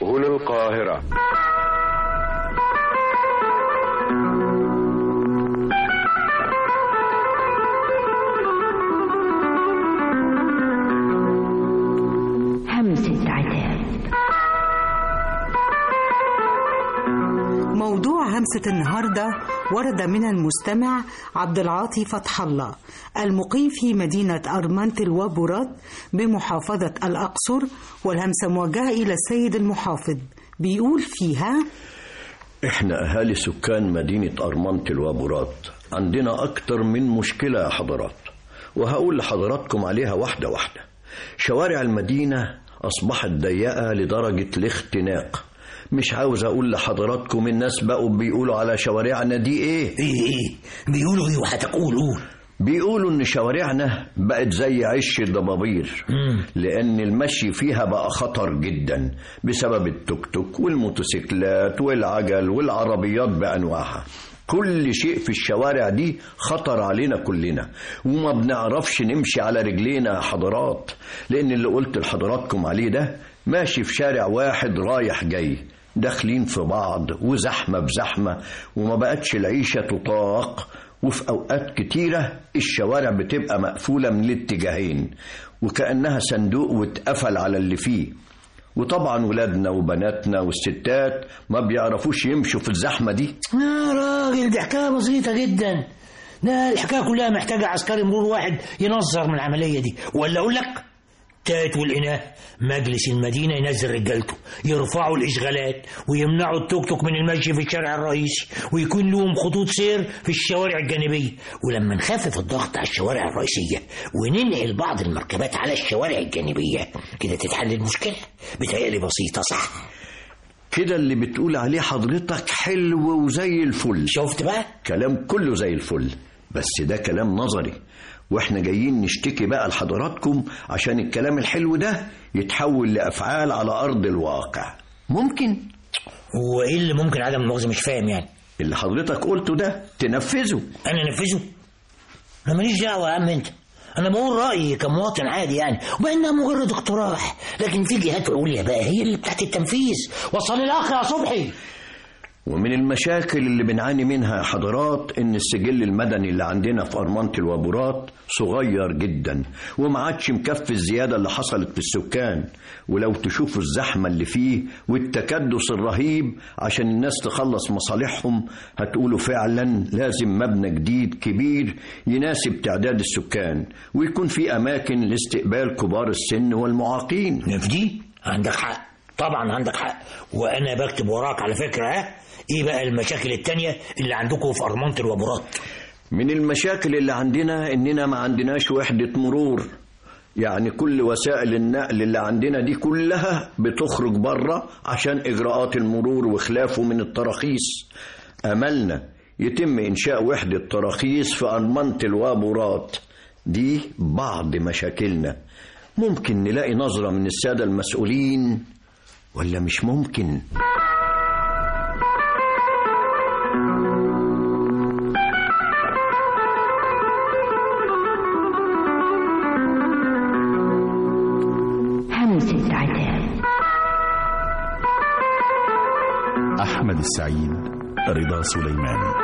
هنا القاهرة همسة عتاب موضوع همسة النهاردة ورد من المستمع عبد العاطي فتح الله المقيم في مدينة أرمنتل وبورات بمحافظة الأقصر والهمسة موجهة إلى السيد المحافظ بيقول فيها احنا اهالي سكان مدينة ارمنتل وبورات عندنا اكتر من مشكلة يا حضرات وهقول لحضراتكم عليها واحدة واحدة شوارع المدينة اصبحت ضيقة لدرجة الاختناق مش عاوز اقول لحضراتكم الناس بقوا بيقولوا على شوارعنا دي ايه ايه ايه بيقولوا ايه وهتقول قول بيقولوا ان شوارعنا بقت زي عش الضبابير لان المشي فيها بقى خطر جدا بسبب التوك توك والموتوسيكلات والعجل والعربيات بانواعها كل شيء في الشوارع دي خطر علينا كلنا وما بنعرفش نمشي على رجلينا يا حضرات لان اللي قلت لحضراتكم عليه ده ماشي في شارع واحد رايح جاي داخلين في بعض وزحمة بزحمة وما بقتش العيشة تطاق وفي أوقات كتيرة الشوارع بتبقى مقفولة من الاتجاهين وكأنها صندوق واتقفل على اللي فيه وطبعا ولادنا وبناتنا والستات ما بيعرفوش يمشوا في الزحمة دي يا راجل دي حكايه بسيطه جدا ده الحكايه كلها محتاجه عسكري مرور واحد ينظر من العمليه دي ولا اقول لك تات والإناث مجلس المدينة ينزل رجالته يرفعوا الإشغالات ويمنعوا التوك توك من المشي في الشارع الرئيسي ويكون لهم خطوط سير في الشوارع الجانبية ولما نخفف الضغط على الشوارع الرئيسية وننقل بعض المركبات على الشوارع الجانبية كده تتحل المشكلة بتهيألي بسيطة صح كده اللي بتقول عليه حضرتك حلو وزي الفل شفت بقى كلام كله زي الفل بس ده كلام نظري واحنا جايين نشتكي بقى لحضراتكم عشان الكلام الحلو ده يتحول لأفعال على أرض الواقع ممكن هو ايه اللي ممكن عدم المؤاخذة مش فاهم يعني اللي حضرتك قلته ده تنفذه انا انفذه انا ماليش دعوه يا عم انت انا بقول رايي كمواطن عادي يعني وبانها مجرد اقتراح لكن في جهات عليا بقى هي اللي بتاعت التنفيذ وصل الاخر يا صبحي ومن المشاكل اللي بنعاني منها يا حضرات ان السجل المدني اللي عندنا في ارمنة الوابورات صغير جدا وما عادش مكفي الزياده اللي حصلت في السكان ولو تشوفوا الزحمه اللي فيه والتكدس الرهيب عشان الناس تخلص مصالحهم هتقولوا فعلا لازم مبنى جديد كبير يناسب تعداد السكان ويكون في اماكن لاستقبال كبار السن والمعاقين في دي عندك حق طبعا عندك حق وانا بكتب وراك على فكره ها ايه بقى المشاكل التانية اللي عندكم في ارمنة الوابورات من المشاكل اللي عندنا اننا ما عندناش وحدة مرور يعني كل وسائل النقل اللي عندنا دي كلها بتخرج بره عشان اجراءات المرور وخلافه من التراخيص املنا يتم انشاء وحدة تراخيص في ارمنة الوابورات دي بعض مشاكلنا ممكن نلاقي نظرة من السادة المسؤولين ولا مش ممكن همسة عتاب أحمد السعيد رضا سليمان